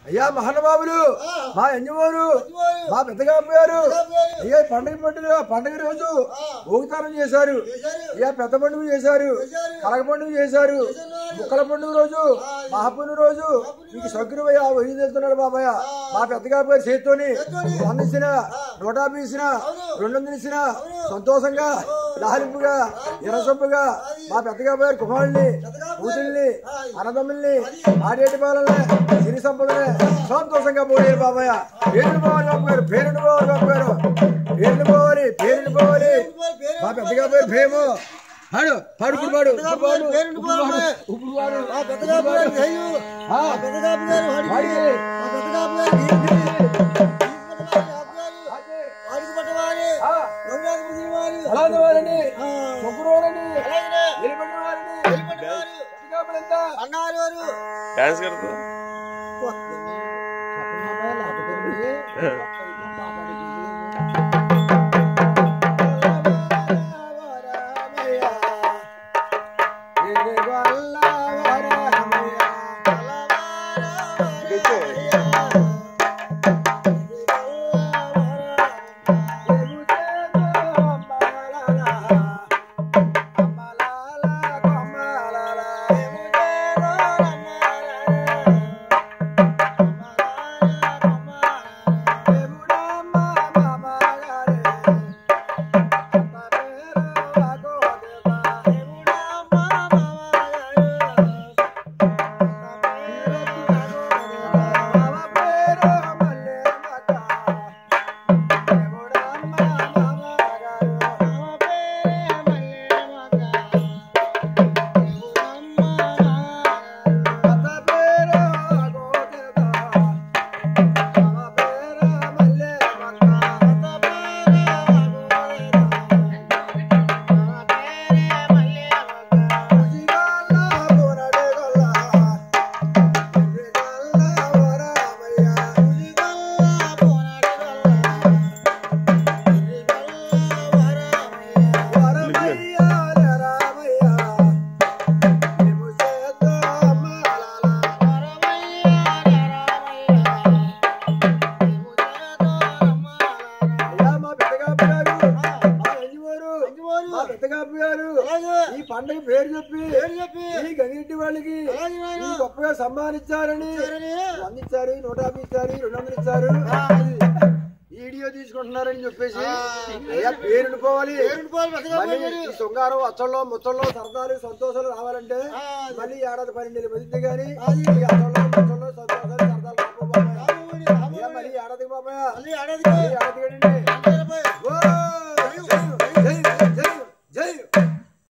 అయ్యా మహానుభావులు మా యజమాను మా పెద్దగా గారు అయ్యా ఈ పండుగ పండుగ పండుగ రోజు భోగితానం చేశారు అయ్యా పెద్ద పండుగ చేశారు కలగ పండుగ చేశారు ముక్కల పండుగ రోజు మహాపుణ్య రోజు మీకు సగ్గురమయ్యా వరి తెలుతున్నాడు బాబాయ్ మా పెద్దగా గారి చేతితోని వంద ఇచ్చిన నూట యాభై ఇచ్చిన రెండు వందలు ఇచ్చిన సంతోషంగా లాలింపుగా ఇరసొప్పుగా మా పెద్దగా గారి కుమారుల్ని కూతుల్ని అన్నదమ్ముల్ని ఆడేటి పాలనే సిరి సంపదనే సంతోషంగా పోయారు బాబాయ్ పేరుని పోవాలి బాబు గారు పేరుని పోవాలి బాబు గారు పేరుని పోవాలి పేరుని పోవాలి మా పెద్దగా పేరు భేము పాడు పాడు ఇప్పుడు పాడు ఇప్పుడు పాడు పేరుని ఇప్పుడు పాడు పోవాలి. ఇప్పుడు పాడు మా పెద్దగాపు గారు జయు. ఆ. మా పెద్దగాపు గారు వాడికి. వాడికి. మా పెద్దగాపు గారు వీరికి. వాడికి పట్టవారి. ఆ. రంగురాజు ముదిరివారు. అలాంటి వారిని ఆ. ముగ్గురోరని అలాగనే నిలబడిన వారిని వెళ్ళిపట్టవారు. పెద్దగా పిల్లంతా అన్నారు వారు. డాన్స్ करतो ఈ పండుగ పేరు చెప్పి పేరు చెప్పి ఈ గంగిరెడ్డి వాళ్ళకి అలాగే నాయనా. ఈ గొప్పగా సమ్మానిచ్చారని ఇచ్చారని. వంద ఇచ్చారు నూట యాభై ఇచ్చారు రెండు వందలు ఇచ్చారు వీడియో తీసుకుంటున్నారని చెప్పేసి ఆ. అయ్యా పేరుని పోవాలి పేరుని పోవాలి, పెద్దగా మళ్ళీ పోవాలి. ఈ శృంగారం అచ్చల్లో ముచ్చల్లో సరదాలు సంతోషాలు రావాలంటే ఆ, అది. మళ్ళీ ఏడాది పన్నెండు పదింది కానీ అది. ఈ అచ్చల్లో ముచ్చల్లో సంతోషాలు సరదాలు రాకపో బాబాయ్. రాబోయే, రాబోయే. అయ్యా, మళ్ళీ ఏడాదికి బాబాయ్ మళ్ళీ ఏడాదికి. ఈ ఏడాది కండి